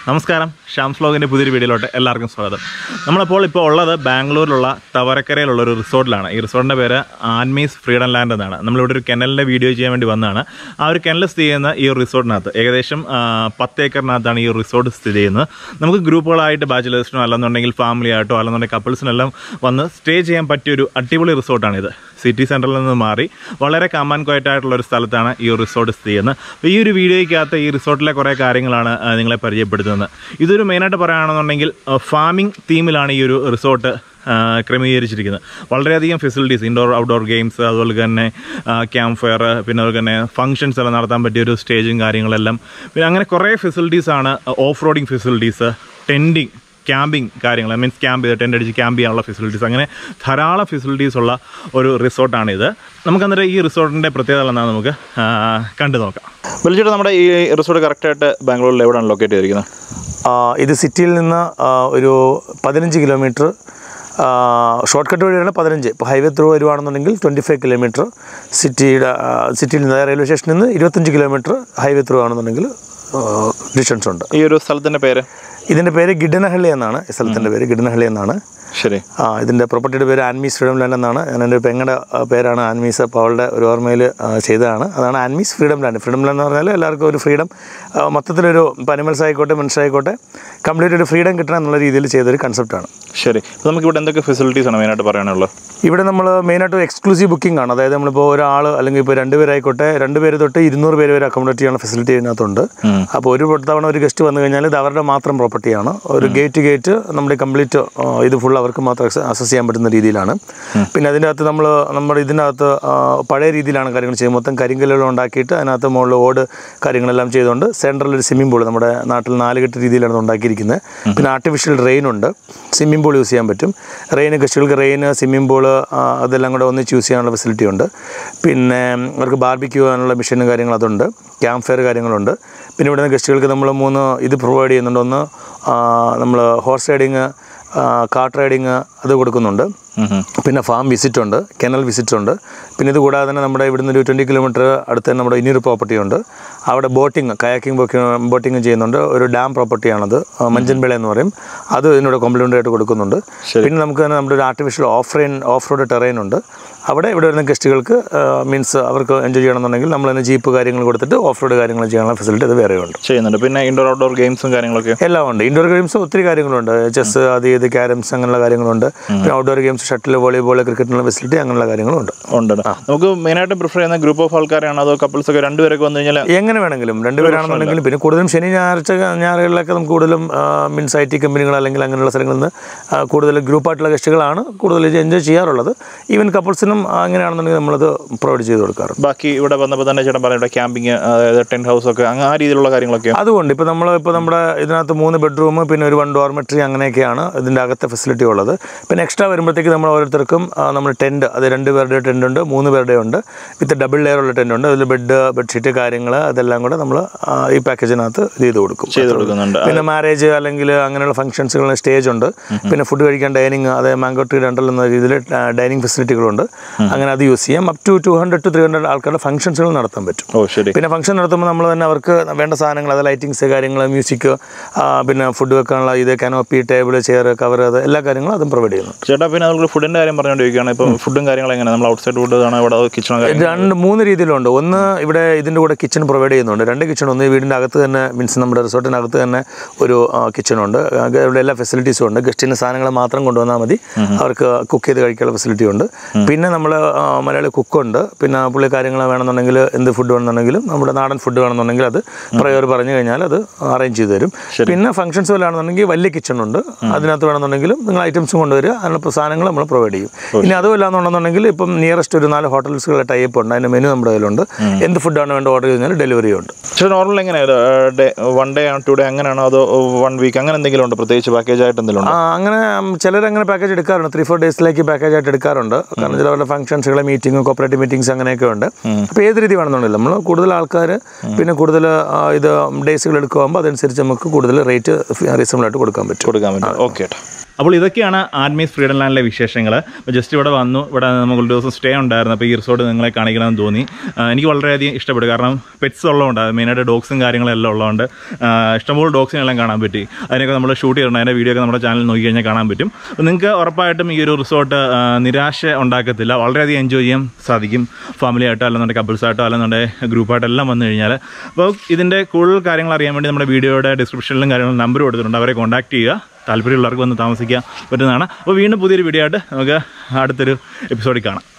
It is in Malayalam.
നമസ്കാരം ഷാംസ് വ്ലോഗിൻ്റെ പുതിയൊരു വീഡിയോയിലോട്ട് എല്ലാവർക്കും സ്വാഗതം നമ്മളിപ്പോൾ ഇപ്പോൾ ഉള്ളത് ബാംഗ്ലൂരിലുള്ള തവരക്കരയിലുള്ള ഒരു റിസോർട്ടിലാണ് ഈ റിസോർട്ടിൻ്റെ പേര് ആൻമീസ് ഫ്രീഡം ലാൻഡ് എന്നാണ് നമ്മളിവിടെ ഒരു കെനലിൻ്റെ വീഡിയോ ചെയ്യാൻ വേണ്ടി വന്നതാണ് ആ ഒരു കെനൽ സ്ഥിതി ചെയ്യുന്ന ഈ ഒരു റിസോർട്ടിനകത്ത് ഏകദേശം ആ, പത്ത് ഏക്കറിനകത്താണ് ഈ റിസോർട്ട് സ്ഥിതി ചെയ്യുന്നത് നമുക്ക് ഗ്രൂപ്പുകളായിട്ട് ബാച്ചിലേഴ്സിനോ അല്ലെന്നുണ്ടെങ്കിൽ ഫാമിലി ആയിട്ടോ അല്ലെന്നുണ്ടെങ്കിൽ കപ്പിൾസിനെല്ലാം വന്ന് സ്റ്റേ ചെയ്യാൻ പറ്റിയ ഒരു അടിപൊളി റിസോർട്ടാണിത് സിറ്റി സെൻറ്ററിൽ നിന്ന് മാറി വളരെ കമാൻ ക്വയറ്റ് ആയിട്ടുള്ള ഒരു സ്ഥലത്താണ് ഈ ഒരു റിസോർട്ട് സ്ഥിതി ചെയ്യുന്നത് അപ്പോൾ ഈ ഒരു വീഡിയോയ്ക്കകത്ത് ഈ റിസോർട്ടിലെ കുറേ കാര്യങ്ങളാണ് ആ, നിങ്ങളെ പരിചയപ്പെടുത്തുന്നത് ഇതൊരു മെയിനായിട്ട് പറയുകയാണെന്നുണ്ടെങ്കിൽ ഫാമിംഗ് തീമിലാണ് ഈ ഒരു റിസോർട്ട് ക്രമീകരിച്ചിരിക്കുന്നത് വളരെയധികം ഫെസിലിറ്റീസ് ഇൻഡോർ ഔട്ട്ഡോർ ഗെയിംസ് അതുപോലെ തന്നെ ക്യാമ്പ് ഫയർ പിന്നെ അതുപോലെ തന്നെ ഫംഗ്ഷൻസ് എല്ലാം നടത്താൻ പറ്റിയ ഒരു സ്റ്റേജും കാര്യങ്ങളെല്ലാം പിന്നെ അങ്ങനെ കുറേ ഫെസിലിറ്റീസാണ് off roading facilities tenting camping കാര്യങ്ങൾ മീൻസ് ക്യാമ്പ് ചെയ്ത് ടെൻ്റ് അടിച്ച് ക്യാമ്പ് ചെയ്യാനുള്ള ഫെസിലിറ്റീസ് അങ്ങനെ ധാരാളം ഫെസിലിറ്റീസ് ഉള്ള ഒരു റിസോർട്ടാണിത് നമുക്ക് അന്നേരം ഈ റിസോർട്ടിൻ്റെ പ്രത്യേകത എന്നാൽ നമുക്ക് ആ, കണ്ടു നോക്കാം വിളിച്ചിട്ട് നമ്മുടെ ഈ റിസോർട്ട് കറക്റ്റായിട്ട് ബാംഗ്ലൂരിൽ എവിടെയാണ് ലൊക്കേറ്റ് ചെയ്തിരിക്കുന്നത് ആ, ഇത് സിറ്റിയിൽ നിന്ന് ആ, ഒരു പതിനഞ്ച് കിലോമീറ്റർ ഷോർട്ട് കട്ട് വഴിയാണ് പതിനഞ്ച് ഇപ്പോൾ ഹൈവേ ത്രൂ വരുവാണെന്നുണ്ടെങ്കിൽ ട്വൻറ്റി ഫൈവ് കിലോമീറ്റർ സിറ്റിയുടെ ആ, സിറ്റിയിൽ നിന്ന് റെയിൽവേ സ്റ്റേഷനിൽ നിന്ന് ഇരുപത്തഞ്ച് കിലോമീറ്റർ ഹൈവേ ത്രൂ ആണെന്നുണ്ടെങ്കിൽ ഡിസ്റ്റൻസ് ഉണ്ട് ഈ ഒരു സ്ഥലത്തിൻ്റെ പേര് ഇതിൻ്റെ പേര് ഗിഡനഹള്ളി എന്നാണ് ഈ സ്ഥലത്തിൻ്റെ പേര് ഗിഡനഹള്ളി എന്നാണ് ശരി ആ ഇതിൻ്റെ പ്രോപ്പർട്ടിയുടെ പേര് ആൻമീസ് ഫ്രീഡം ലാൻഡ് എന്നാണ് ഞാൻ എൻ്റെ പെങ്ങളുടെ ആ, പേരാണ് ആൻമീസ് അപ്പോൾ അവളുടെ ഒരു ഓർമ്മയിൽ ആ, ചെയ്തതാണ് അതാണ് ആൻമീസ് ഫ്രീഡം ലാൻഡ് ഫ്രീഡം ലാൻഡ് എന്ന് പറഞ്ഞാൽ എല്ലാവർക്കും ഒരു ഫ്രീഡം ആ, മൊത്തത്തിലൊരു ഇപ്പോൾ അനിമൽസ് ആയിക്കോട്ടെ മനുഷ്യരായിക്കോട്ടെ കംപ്ലീറ്റ് ഒരു ഫ്രീഡം കിട്ടണം എന്നുള്ള രീതിയിൽ ചെയ്തൊരു കൺസെപ്റ്റാണ് ശരി അപ്പോൾ നമുക്ക് ഇവിടെ എന്തൊക്കെ ഫെസിലിറ്റീസ് ആണ് മെയിനായിട്ട് പറയാനുള്ളത് ഇവിടെ നമ്മൾ മെയിനായിട്ട് എക്സ്ക്ലൂസീവ് ബുക്കിംഗ് ആണ് അതായത് നമ്മളിപ്പോൾ ഒരാൾ അല്ലെങ്കിൽ ഇപ്പോൾ രണ്ട് പേരായിക്കോട്ടെ രണ്ട് പേര് തൊട്ട് ഇരുന്നൂറ് പേര് വരെ അക്കോമഡേറ്റ് ചെയ്യാനുള്ള ഫെസിലിറ്റി ഇതിനകത്തുണ്ട് അപ്പോൾ ഒരു തവണ ഒരു ഗസ്റ്റ് വന്നു കഴിഞ്ഞാൽ ഇത് അവരുടെ മാത്രം പ്രോപ്പർട്ടിയാണ് ഒരു ഗേറ്റ് ഗേറ്റ് നമ്മുടെ കംപ്ലീറ്റ് ഇത് ഫുൾ അവർക്ക് മാത്രം അക്സസ് ചെയ്യാൻ പറ്റുന്ന രീതിയിലാണ് പിന്നെ അതിൻ്റെ അകത്ത് നമ്മൾ നമ്മുടെ ഇതിനകത്ത് ആ, പഴയ രീതിയിലാണ് കാര്യങ്ങൾ ചെയ്യുന്നത് മൊത്തം കരിങ്കല്ലുകൾ ഉണ്ടാക്കിയിട്ട് അതിനകത്ത് മുകളിൽ ഓട് കാര്യങ്ങളെല്ലാം ചെയ്തുകൊണ്ട് സെൻട്രൽ ഒരു സ്വിമ്മിംഗ് പൂൾ നമ്മുടെ നാട്ടിൽ നാലുകെട്ട് രീതിയിലാണ് ഇത് ഉണ്ടാക്കിയിരിക്കുന്നത് പിന്നെ ആർട്ടിഫിഷ്യൽ റെയിൻ ഉണ്ട് സ്വിമ്മിംഗ് പൂൾ യൂസ് ചെയ്യാൻ പറ്റും റെയിൻ ഗസ്റ്റുകൾക്ക് റെയിൻ സ്വിമ്മിംഗ് പൂൾ അതെല്ലാം കൂടെ ഒന്നിച്ച് യൂസ് ചെയ്യാനുള്ള ഫെസിലിറ്റി ഉണ്ട് പിന്നെ അവർക്ക് ബാർബിക്യൂ ചെയ്യാനുള്ള മെഷീനും കാര്യങ്ങൾ അതുണ്ട് ക്യാമ്പ് ഫെയർ കാര്യങ്ങളുണ്ട് പിന്നെ ഇവിടുന്ന് ഗസ്റ്റുകൾക്ക് നമ്മൾ മൂന്ന് ഇത് പ്രൊവൈഡ് ചെയ്യുന്നുണ്ട് ഒന്ന് നമ്മൾ ഹോർസ് റൈഡിങ് കാർട്ട് റൈഡിങ് അത് കൊടുക്കുന്നുണ്ട് പിന്നെ ഫാം വിസിറ്റ് ഉണ്ട് കെനൽ വിസിറ്റ് ഉണ്ട് പിന്നെ ഇത് കൂടാതെ തന്നെ നമ്മുടെ ഇവിടുന്ന് ഒരു ട്വൻറ്റി കിലോമീറ്റർ അടുത്ത് തന്നെ നമ്മുടെ ഇനിയൊരു പ്രോപ്പർട്ടി ഉണ്ട് അവിടെ ബോട്ടിങ് കയാക്കിംഗ് ബോട്ടിങ് ചെയ്യുന്നുണ്ട് ഒരു ഡാം പ്രോപ്പർട്ടിയാണത് ആ, മഞ്ചൻപേള എന്ന് പറയും അത് ഇതിനോട് കോംപ്ലിമെൻ്ററി ആയിട്ട് കൊടുക്കുന്നുണ്ട് പിന്നെ നമുക്ക് തന്നെ നമ്മുടെ ഒരു artificial of rain off road terrain ഉണ്ട് അവിടെ ഇവിടെ വരുന്ന ഗസ്റ്റുകൾക്ക് മീൻസ് അവർക്ക് എൻജോയ് ചെയ്യണമെന്നുണ്ടെങ്കിൽ നമ്മൾ തന്നെ ജീപ്പ് കാര്യങ്ങൾ കൊടുത്തിട്ട് ഓഫ് റോഡ് കാര്യങ്ങൾ ചെയ്യാനുള്ള ഫെസിലിറ്റി അത് വേറെ ഉണ്ട് ചെയ്യുന്നുണ്ട് പിന്നെ ഇൻഡോർ ഔട്ട്ഡോർ ഗെയിംസും കാര്യങ്ങളൊക്കെ എല്ലാം ഉണ്ട് ഇൻഡോർ ഗെയിംസ് ഒത്തിരി കാര്യങ്ങളുണ്ട് ചെസ് അത് ഇത് ക്യാരംസ് അങ്ങനെയുള്ള കാര്യങ്ങളുണ്ട് പിന്നെ ഔട്ട്ഡോർ ഗെയിംസ് ഷട്ടിൽ വോളിബോൾ ക്രിക്കറ്റിനുള്ള ഫെസിലിറ്റി അങ്ങനെയുള്ള കാര്യങ്ങളുണ്ട് ഉണ്ട് നമുക്ക് മെയിനായിട്ട് പ്രിഫർ ചെയ്യുന്ന ഗ്രൂപ്പ് ഓഫ് ആൾക്കാരാണോ അതോ കപ്പിൾസ് ഒക്കെ രണ്ടുപേരൊക്കെ വന്നു കഴിഞ്ഞാൽ എങ്ങനെ വേണമെങ്കിലും രണ്ടുപേരാണെന്നുണ്ടെങ്കിലും പിന്നെ കൂടുതലും ശനി ഞായറാഴ്ച ഞായറുകളിലൊക്കെ നമുക്ക് കൂടുതലും മീൻസ് ഐ ടി കമ്പനികൾ അല്ലെങ്കിൽ അങ്ങനെയുള്ള സ്ഥലങ്ങളിൽ നിന്ന് ആ, കൂടുതൽ ഗ്രൂപ്പായിട്ടുള്ള ഗസ്റ്റുകളാണ് കൂടുതൽ എൻജോയ് ചെയ്യാറുള്ളത് ഈവൻ കപ്പിൾസിനും അങ്ങനെയാണെന്നുണ്ടെങ്കിൽ നമ്മളത് പ്രൊവൈഡ് ചെയ്ത് കൊടുക്കാറുണ്ട് ബാക്കി ഇവിടെ വന്നപ്പോൾ തന്നെ ചേട്ടൻ പറഞ്ഞ ക്യാമ്പിങ് അതായത് ടെൻറ്റ് ഹൗസ് ഒക്കെ അങ്ങ് ആ രീതിയിലുള്ള കാര്യങ്ങളൊക്കെ അതുകൊണ്ട് ഇപ്പോൾ നമ്മൾ ഇപ്പോൾ നമ്മുടെ ഇതിനകത്ത് മൂന്ന് ബെഡ്റൂം പിന്നെ ഒരു വൺ ഡോർമെട്രി അങ്ങനെയൊക്കെയാണ് ഇതിൻ്റെ അകത്തെ ഫെസിലിറ്റി ഉള്ളത് പിന്നെ എക്സ്ട്രാ വരുമ്പോഴത്തേക്ക് നമ്മൾ ഓരോരുത്തർക്കും ആ, നമ്മൾ ടെൻറ്റ് അത് രണ്ട് പേരുടെ ടെൻ്റ് ഉണ്ട് മൂന്ന് പേരുടെ ഉണ്ട് വിത്ത് ഡബിൾ ലെയർ ഉള്ള ടെൻ്റ് ഉണ്ട് അതിൽ ബെഡ് ബെഡ്ഷീറ്റ് കാര്യങ്ങൾ അതെല്ലാം കൂടെ നമ്മൾ ഈ പാക്കേജിനകത്ത് ഇത് ചെയ്ത് കൊടുക്കും ചെയ്ത് കൊടുക്കുന്നുണ്ട് പിന്നെ മാരേജ് അല്ലെങ്കിൽ അങ്ങനെയുള്ള ഫംഗ്ഷൻസുകൾ സ്റ്റേജ് ഉണ്ട് പിന്നെ ഫുഡ് കഴിക്കാൻ ഡൈനിങ് അതായത് മാംഗോ ട്രീ രണ്ടൽ എന്ന രീതിയിൽ ഡൈനിങ് ഫെസിലിറ്റികളുണ്ട് അങ്ങനെ അത് യൂസ് ചെയ്യാം up to two hundred to three hundred ആൾക്കാരുടെ ഫംഗ്ഷൻസുകൾ നടത്താൻ പറ്റും ഓ ശരി പിന്നെ ഫംഗ്ഷൻ നടത്തുമ്പോൾ നമ്മൾ തന്നെ അവർക്ക് വേണ്ട സാധനങ്ങൾ അത് ലൈറ്റിങ്സ് കാര്യങ്ങൾ മ്യൂസിക് പിന്നെ ഫുഡ് വെക്കാനുള്ള ഇത് കാനോപ്പി ടേബിൾ ചെയർ കവർ അത് എല്ലാ കാര്യങ്ങളും അതും പ്രൊവൈഡ് ചെയ്യുന്നുണ്ട് ചേട്ടാ പിന്നെ നമുക്ക് ഫുഡിന്റെ കാര്യം പറഞ്ഞുകൊണ്ടിരിക്കുകയാണ് ഇപ്പം ഫുഡും കാര്യങ്ങളും എങ്ങനെ നമ്മൾ ഔട്ട്സൈഡ് ഫുഡ് ആണോ ഇവിടെ കിച്ചണോ കാര്യം രണ്ട് മൂന്ന് രീതിയിലുണ്ട് ഒന്ന് ഇവിടെ ഇതിൻ്റെ കൂടെ കിച്ചൺ പ്രൊവൈഡ് ചെയ്യുന്നുണ്ട് രണ്ട് കിച്ചൺ ഒന്ന് വീടിൻ്റെ അകത്ത് തന്നെ മീൻസ് നമ്മുടെ റിസോർട്ടിനകത്ത് തന്നെ ഒരു കിച്ചണുണ്ട് ഇവിടെ എല്ലാ ഫെസിലിറ്റീസും ഉണ്ട് ഗസ്റ്റിന് സാധനങ്ങൾ മാത്രം കൊണ്ടുവന്നാൽ മതി അവർക്ക് കുക്ക് ചെയ്ത് കഴിക്കാനുള്ള ഫെസിലിറ്റി ഉണ്ട് പിന്നെ നമ്മൾ മലയാളി കുക്കുണ്ട് പിന്നെ പുള്ളി കാര്യങ്ങൾ വേണമെന്നുണ്ടെങ്കിൽ എന്ത് ഫുഡ് വേണമെന്നുണ്ടെങ്കിലും നമ്മുടെ നാടൻ ഫുഡ് വേണമെന്നുണ്ടെങ്കിൽ അത് പ്രയർ പറഞ്ഞു കഴിഞ്ഞാൽ അത് അറേഞ്ച് ചെയ്ത് തരും പിന്നെ ഫംഗ്ഷൻസ് വല്ലാണെന്നുണ്ടെങ്കിൽ വലിയ കിച്ചൺ ഉണ്ട് അതിനകത്ത് വേണമെന്നുണ്ടെങ്കിലും നിങ്ങൾ ഐറ്റംസും കൊണ്ടുവരിക അതിനുള്ള സാധനങ്ങൾ നമ്മൾ പ്രൊവൈഡ് ചെയ്യും ഇനി അതുമല്ല എന്നുണ്ടെന്നുണ്ടെങ്കിൽ ഇപ്പം നിയറസ്റ്റ് ഒരു നാല് ഹോട്ടൽസുകളുടെ ടൈപ്പ് ഉണ്ട് അതിൻ്റെ മെനു നമ്മുടെ കയ്യിലുണ്ട് എന്ത് ഫുഡാണ് വേണ്ട ഓർഡർ ചെയ്ത് കഴിഞ്ഞാൽ ഡെലിവറി ഉണ്ട് ചേട്ടാ നോർമൽ എങ്ങനെയാണ് day one day two day അങ്ങനെയാണോ അതോ വൺ വീക്ക് അങ്ങനെ എന്തെങ്കിലും ഉണ്ടോ പ്രത്യേകിച്ച് പാക്കേജ് ആയിട്ട് എന്തെങ്കിലും ആ, ഉണ്ടോ അങ്ങനെ ചിലർ അങ്ങനെ പാക്കേജ് എടുക്കാറുണ്ട് ത്രീ ഫോർ ഡേയ്സിലേക്ക് പാക്കേജ് ആയിട്ട് എടുക്കാറുണ്ട് കാരണം ചിലവരുടെ ഫംഗ്ഷൻസുകൾ മീറ്റിംഗ് കോപ്പറേറ്റീവ് മീറ്റിംഗ്സ് അങ്ങനെയൊക്കെ ഉണ്ട് അപ്പോൾ ഏത് രീതി വേണമെന്നുണ്ടല്ലോ നമ്മൾ കൂടുതൽ ആൾക്കാർ പിന്നെ കൂടുതൽ ആ, ഇത് ഡേയ്സുകൾ എടുക്കുമ്പോൾ അതനുസരിച്ച് നമുക്ക് കൂടുതൽ റേറ്റ് റീസണബിൾ ആയിട്ട് കൊടുക്കാൻ പറ്റും കൊടുക്കാൻ പറ്റും ഓക്കെ ചേട്ടാ അപ്പോൾ ഇതൊക്കെയാണ് ആൻമീസ് ഫ്രീഡം ലാൻഡിലെ വിശേഷങ്ങൾ അപ്പോൾ ജസ്റ്റ് ഇവിടെ വന്നു ഇവിടെ നമുക്ക് ഒരു ദിവസം സ്റ്റേ ഉണ്ടായിരുന്നു അപ്പോൾ ഈ റിസോർട്ട് നിങ്ങളെ കാണിക്കണമെന്ന് തോന്നി ആ, എനിക്ക് വളരെയധികം ഇഷ്ടപ്പെട്ടു കാരണം പെറ്റ്സ് ഉള്ളതുകൊണ്ട് മെയിനായിട്ട് ഡോഗ്സും കാര്യങ്ങളും എല്ലാം ഉള്ളതുകൊണ്ട് ആ, ഇഷ്ടംപോലെ ഡോഗ്സിനെല്ലാം കാണാൻ പറ്റി അതിനൊക്കെ നമ്മൾ ഷൂട്ട് ചെയ്തിട്ടുണ്ട് അതിൻ്റെ വീഡിയോ ഒക്കെ നമ്മുടെ ചാനലിൽ നോക്കി കഴിഞ്ഞാൽ കാണാൻ പറ്റും അപ്പോൾ നിങ്ങൾക്ക് ഉറപ്പായിട്ടും ഈ ഒരു റിസോർട്ട് ആ, നിരാശ ഉണ്ടാക്കത്തില്ല വളരെയധികം എൻജോയ് ചെയ്യാൻ സാധിക്കും ഫാമിലി ആയിട്ടോ അല്ലെന്നുണ്ടെങ്കിൽ കപ്പിൾസ് ആയിട്ടോ അല്ലെന്നുണ്ടെങ്കിൽ ഗ്രൂപ്പായിട്ടോ എല്ലാം വന്നു കഴിഞ്ഞാൽ അപ്പോൾ ഇതിൻ്റെ കൂടുതൽ കാര്യങ്ങൾ അറിയാൻ വേണ്ടി നമ്മുടെ വീഡിയോയുടെ ഡിസ്ക്രിപ്ഷനിലും കാര്യങ്ങളും നമ്പർ കൊടുത്തിട്ടുണ്ട് അവരെ കോൺടാക്ട് ചെയ്യുക താല്പര്യമുള്ളവർക്ക് വന്ന് താമസിക്കാൻ പറ്റുന്നതാണ് അപ്പോൾ വീണ്ടും പുതിയൊരു വീഡിയോ ആയിട്ട് നമുക്ക് അടുത്തൊരു എപ്പിസോഡിൽ കാണാം